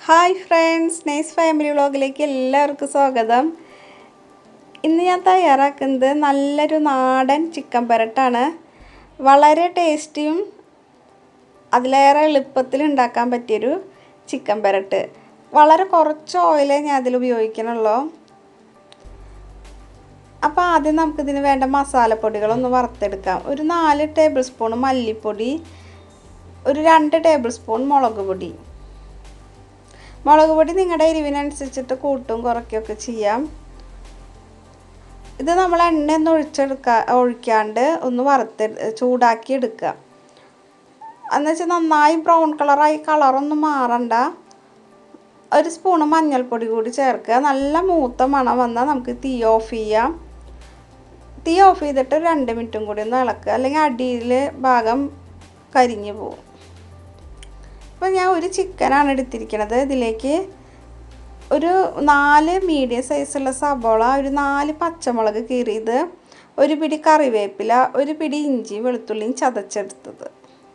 hi friends nice family വ്ളോഗിലേക്ക് എല്ലാവർക്കും സ്വാഗതം ഇന്ന് ഞാൻ തയ്യാറാക്കുന്നത് നല്ലൊരു നാടൻ ചിക്കൻ പെരട്ടാണ് വളരെ ടേസ്റ്റിയും അതിലേറെ എളുപ്പത്തിൽ ഉണ്ടാക്കാൻ പറ്റിയൊരു ചിക്കൻ പെരട്ട് വളരെ കുറച്ച് ഓയിലേ ഞാൻ അതിൽ ഉപയോഗിക്കണുള്ളൂ അപ്പോൾ ആദ്യം നമുക്കിതിന് വേണ്ട മസാലപ്പൊടികളൊന്ന് വറുത്തെടുക്കാം ഒരു നാല് ടേബിൾ സ്പൂൺ മല്ലിപ്പൊടി ഒരു രണ്ട് ടേബിൾ സ്പൂൺ മുളക് പൊടി മുളക് പൊടി നിങ്ങളുടെ എരിവിനനുസരിച്ചിട്ട് കൂട്ടും കുറയ്ക്കുകയൊക്കെ ചെയ്യാം ഇത് നമ്മൾ എണ്ണയൊന്നും ഒഴിച്ചെടുക്കുക ഒഴിക്കാണ്ട് ഒന്ന് വറുത്ത് ചൂടാക്കി എടുക്കുക എന്ന് വെച്ചാൽ നന്നായി ബ്രൗൺ കളറായി കളറൊന്നും മാറണ്ട ഒരു സ്പൂണ് മഞ്ഞൾപ്പൊടി കൂടി ചേർക്കുക നല്ല മൂത്ത മണം വന്നാൽ നമുക്ക് തീ ഓഫ് ചെയ്യാം തീ ഓഫ് ചെയ്തിട്ട് രണ്ട് മിനിറ്റും കൂടി ഒന്ന് ഇളക്കുക അല്ലെങ്കിൽ അടിയിൽ ഭാഗം കരിഞ്ഞു പോകും അപ്പോൾ ഞാൻ ഒരു ചിക്കനാണ് എടുത്തിരിക്കുന്നത് ഇതിലേക്ക് ഒരു നാല് മീഡിയം സൈസുള്ള സബോള ഒരു നാല് പച്ചമുളക് കീറിയത് ഒരു പിടി കറിവേപ്പില ഒരു പിടി ഇഞ്ചി വെളുത്തുള്ളിയും ചതച്ചെടുത്തത്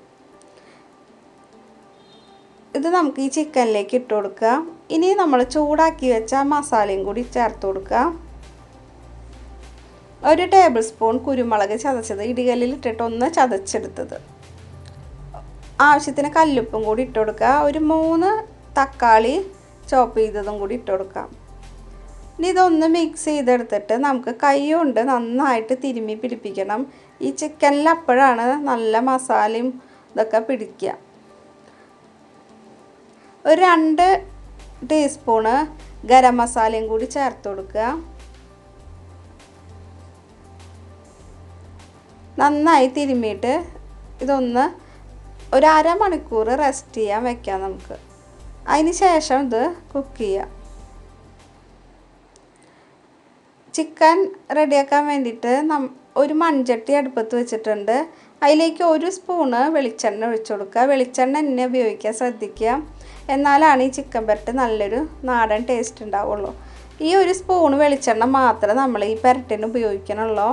ഇത് നമുക്ക് ഈ ചിക്കനിലേക്ക് ഇട്ട് കൊടുക്കുക ഇനി നമ്മൾ ചൂടാക്കി വെച്ച മസാലയും കൂടി ചേർത്ത് കൊടുക്കുക ഒരു ടേബിൾ സ്പൂൺ കുരുമുളക് ചതച്ചത് ഇടികല്ലിൽ ഇട്ടിട്ട് ഒന്ന് ചതച്ചെടുത്തത് ആവശ്യത്തിന് കല്ലുപ്പും കൂടി ഇട്ട് കൊടുക്കുക ഒരു മൂന്ന് തക്കാളി ചോപ്പ് ചെയ്തതും കൂടി ഇട്ട് കൊടുക്കാം ഇനി ഇതൊന്ന് മിക്സ് ചെയ്തെടുത്തിട്ട് നമുക്ക് കൈ കൊണ്ട് നന്നായിട്ട് തിരുമ്മി പിടിപ്പിക്കണം ഈ ചിക്കനിൽ അപ്പോഴാണ് നല്ല മസാലയും ഇതൊക്കെ പിടിക്കുക ഒരു രണ്ട് ടീസ്പൂണ് ഗരം മസാലയും കൂടി ചേർത്ത് കൊടുക്കുക നന്നായി തിരുമ്മിയിട്ട് ഇതൊന്ന് ഒരു അരമണിക്കൂർ റെസ്റ്റ് ചെയ്യാൻ വെക്കാം നമുക്ക് അതിന് ശേഷം ഇത് കുക്ക് ചെയ്യാം ചിക്കൻ റെഡിയാക്കാൻ വേണ്ടിയിട്ട് നം ഒരു മൺചട്ടി അടുപ്പത്ത് വെച്ചിട്ടുണ്ട് അതിലേക്ക് ഒരു സ്പൂണ് വെളിച്ചെണ്ണ ഒഴിച്ചു കൊടുക്കുക വെളിച്ചെണ്ണ എന്നെ ഉപയോഗിക്കാൻ ശ്രദ്ധിക്കുക എന്നാലാണ് ഈ ചിക്കൻ പെരട്ട് നല്ലൊരു നാടൻ ടേസ്റ്റ് ഉണ്ടാവുള്ളൂ ഈ ഒരു സ്പൂണ് വെളിച്ചെണ്ണ മാത്രമേ നമ്മൾ ഈ പെരട്ടിന് ഉപയോഗിക്കണുള്ളൂ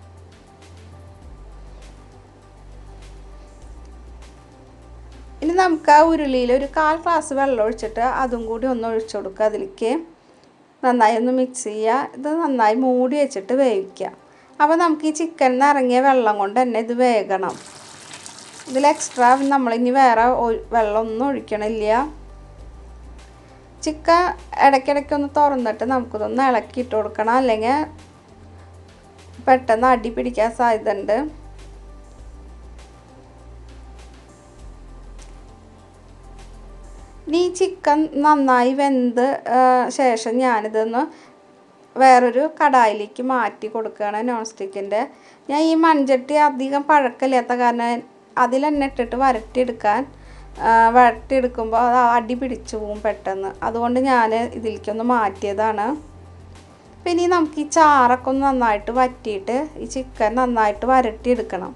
ഇനി നമുക്ക് ആ ഉരുളിയിൽ ഒരു കാൽ ഗ്ലാസ് വെള്ളം ഒഴിച്ചിട്ട് അതും കൂടി ഒന്ന് ഒഴിച്ചു കൊടുക്കുക അതിലേക്ക് നന്നായി ഒന്ന് മിക്സ് ചെയ്യുക ഇത് നന്നായി മൂടി വെച്ചിട്ട് വേവിക്കുക അപ്പോൾ നമുക്ക് ഈ ചിക്കനിൽ നിന്ന് ഇറങ്ങിയ വെള്ളം കൊണ്ട് തന്നെ ഇത് വേകണം ഇതിൽ എക്സ്ട്രാ നമ്മളിനി വേറെ വെള്ളമൊന്നും ഒഴിക്കണില്ല ചിക്കൻ ഇടയ്ക്കിടയ്ക്കൊന്ന് തുറന്നിട്ട് നമുക്കിതൊന്ന് ഇളക്കിയിട്ട് കൊടുക്കണം അല്ലെങ്കിൽ പെട്ടെന്ന് അടി പിടിക്കാൻ സാധ്യതയുണ്ട് ഇനി ഈ ചിക്കൻ നന്നായി വെന്ത് ശേഷം ഞാനിതൊന്ന് വേറൊരു കടായിലേക്ക് മാറ്റി കൊടുക്കുകയാണ് നോൺ സ്റ്റിക്കിൻ്റെ ഞാൻ ഈ മൺചട്ടി അധികം പഴക്കമില്ലാത്ത കാരണം അതിൽ തന്നെ ഇട്ടിട്ട് വരട്ടിയെടുക്കാൻ വരട്ടിയെടുക്കുമ്പോൾ അത് അടി പിടിച്ചു പോകും പെട്ടെന്ന് അതുകൊണ്ട് ഞാൻ ഇതിലേക്കൊന്ന് മാറ്റിയതാണ് പിന്നെ ഈ നമുക്ക് ഈ ചാറൊക്കെ ഒന്ന് നന്നായിട്ട് വറ്റിയിട്ട് ഈ ചിക്കൻ നന്നായിട്ട് വരട്ടിയെടുക്കണം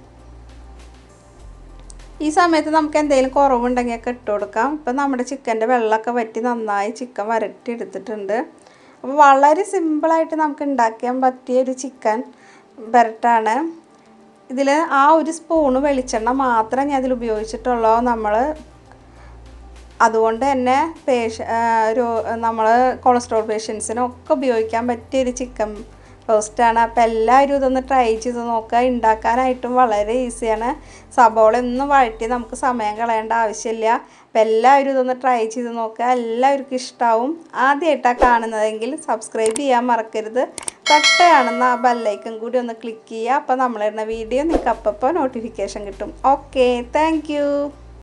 ഈ സമയത്ത് നമുക്ക് എന്തെങ്കിലും കുറവുണ്ടെങ്കിൽ ഒക്കെ ഇട്ട് കൊടുക്കാം ഇപ്പം നമ്മുടെ ചിക്കൻ്റെ വെള്ളമൊക്കെ വറ്റി നന്നായി ചിക്കൻ വരട്ടി എടുത്തിട്ടുണ്ട് അപ്പോൾ വളരെ സിമ്പിളായിട്ട് നമുക്ക് ഉണ്ടാക്കാൻ പറ്റിയ ഒരു ചിക്കൻ പെരട്ടാണ് ഇതിൽ ആ ഒരു സ്പൂണ് വെളിച്ചെണ്ണ മാത്രമേ ഞാൻ അതിൽ ഉപയോഗിച്ചിട്ടുള്ളൂ നമ്മൾ അതുകൊണ്ട് തന്നെ പേഷ ഒരു നമ്മൾ കൊളസ്ട്രോൾ പേഷ്യൻസിനൊക്കെ ഉപയോഗിക്കാൻ പറ്റിയ ഒരു ചിക്കൻ റോസ്റ്റാണ് അപ്പോൾ എല്ലാവരും ഇതൊന്ന് ട്രൈ ചെയ്ത് നോക്കുക ഉണ്ടാക്കാനായിട്ടും വളരെ ഈസിയാണ് സബോള ഒന്നും വഴറ്റി നമുക്ക് സമയം കളയേണ്ട ആവശ്യമില്ല അപ്പോൾ എല്ലാവരും ഇതൊന്ന് ട്രൈ ചെയ്ത് നോക്കുക എല്ലാവർക്കും ഇഷ്ടമാവും ആദ്യമായിട്ടാണ് കാണുന്നതെങ്കിൽ സബ്സ്ക്രൈബ് ചെയ്യാൻ മറക്കരുത് തൊട്ട് കാണുന്ന ആ ബെല്ലൈക്കൻ കൂടി ഒന്ന് ക്ലിക്ക് ചെയ്യുക അപ്പോൾ നമ്മളിടുന്ന വീഡിയോ നിങ്ങൾക്ക് അപ്പോൾ നോട്ടിഫിക്കേഷൻ കിട്ടും ഓക്കെ താങ്ക്